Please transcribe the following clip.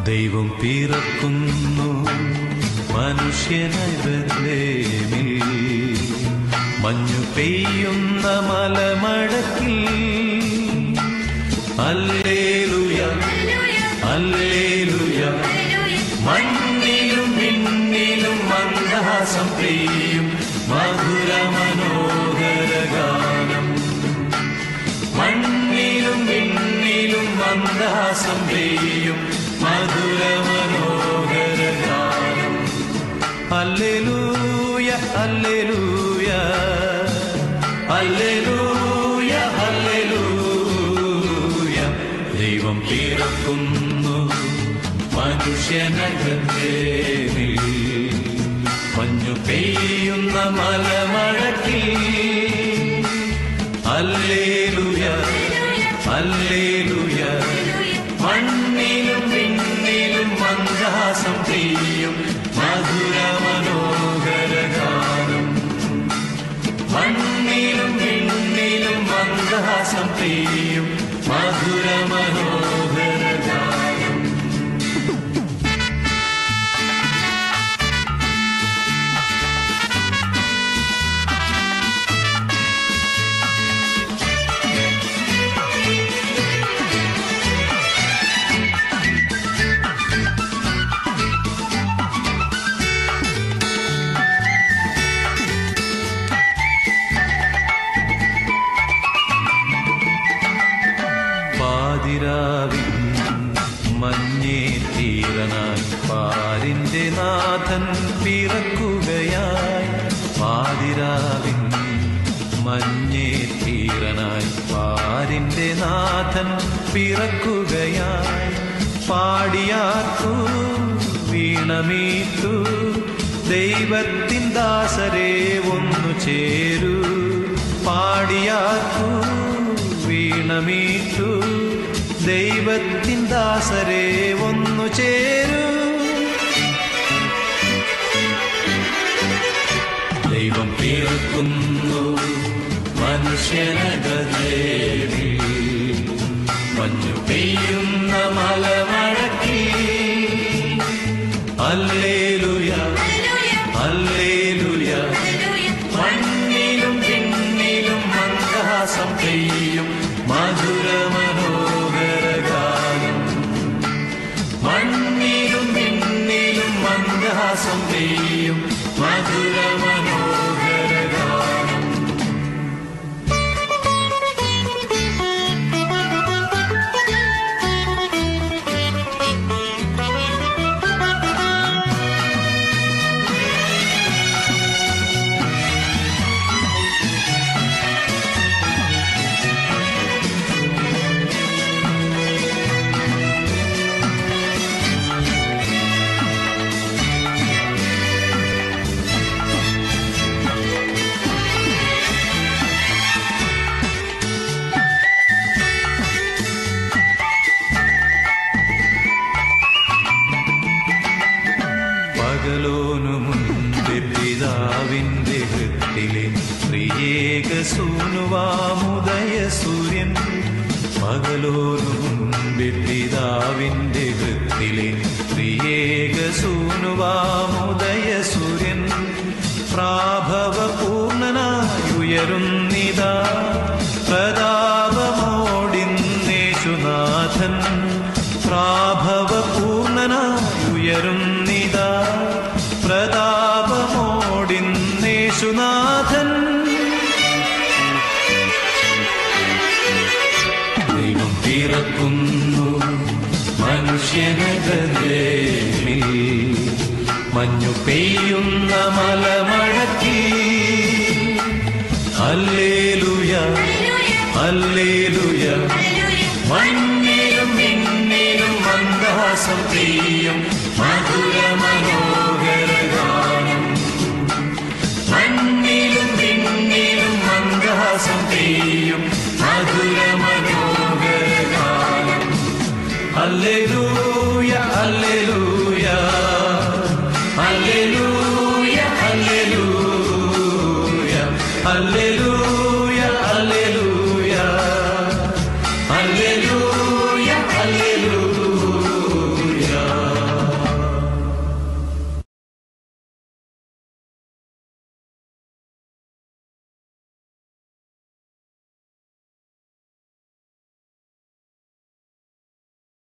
ദൈവം പിറക്കുന്നു മനുഷ്യനായി ബത്ലേമിൽ മഞ്ഞു പെയ്യുന്ന മലമഴക്കിൽ അല്ലേലുയ അല്ലേലുയ മണ്ണിലും മിന്നിലും മന്ദഹാസം പെയ്യും മധുര മനോഹര ഗാനം മണ്ണിലും മിന്നിലും മന്ദഹാസം പെയ്യും മധുര മനോഹര ഗാനം അല്ലേലൂയ അല്ലേലൂയ അല്ലേലൂയ അല്ലേലൂയ ദൈവം പിറക്കുന്നു മനുഷ്യനകത്തേനിൽ മഞ്ഞു പെയ്യുന്ന മലമഴക്കിൽ അല്ലേലുയ അല്ലേലുയ മണ്ണിലും പിന്നിലും മന്ദഹാസം ചെയ്യും മധുര മനോഹര ഗാനം മണ്ണിലും പിന്നിലും മന്ദഹാസം ചെയ്യും മധുര മനോഹര ഗാനം പാതിരാവിൻ മഞ്ഞേ തീരനായി പാരിന്റെ നാഥൻ പിറക്കുകയായി പാതിരാവിൻ മഞ്ഞേ തീരനായി പാരിന്റെ നാഥൻ പിറക്കുകയായി പാടിയാത്തു വീണമീത്തു ദൈവത്തിൻ ദാസരെ ഒന്നു ചേരൂ പാടിയാത്തു വീണമീട്ടു ദൈവത്തിൻ ദാസരെ ഒന്നു ചേരൂ ദൈവം പിറക്കുന്നു മനുഷ്യനഗതേവി മഞ്ഞു പെയ്യുന്ന മലമഴക്കി അല്ലേലുയ അല്ലേലുയ മണ്ണിലും പിന്നിലും മന്ദഹാസം പെയ്യും മധുര മനോഹര ഗാനം മണ്ണിലും പിന്നിലും മന്ദഹാസം പെയ്യും മധുര മനോഹര ഗാനം പകലോനു മുൻപേ പിതാവിന്റെ ഹൃത്തിലെ പ്രിയേക സൂനുവാമുദയ സൂര്യൻ പകലോനു മുൻപേ പിതാവിന്റെ ഹൃത്തിലെ പ്രിയേക സൂനുവാമുദയ സൂര്യൻ പ്രാഭവ പൂർണ്ണനായി ഉയരുന്നിതാ പ്രതാപമോടിന്നേശുനാഥൻ പ്രാഭവ പൂർണ്ണനായി ഉയരുന്നിതാ പ്രതാപമോടിന്നേശുനാഥൻ ദൈവം പിറക്കുന്നു മനുഷ്യനകേമിൽ മഞ്ഞു പെയ്യുന്ന മലമഴക്കി അല്ലേലുയ അല്ലേലുയ മണ്ണിലും മിന്നിലും മന്ദാസം പെയ്യും മധുര മനോഹര ഗാനം മണ്ണിലും പിന്നിലും മന്ദാസം പെയ്യും മധുര മനോഹര ഗാനം അല്ലേലൂയ അല്ലേലൂയ അല്ലേലൂയ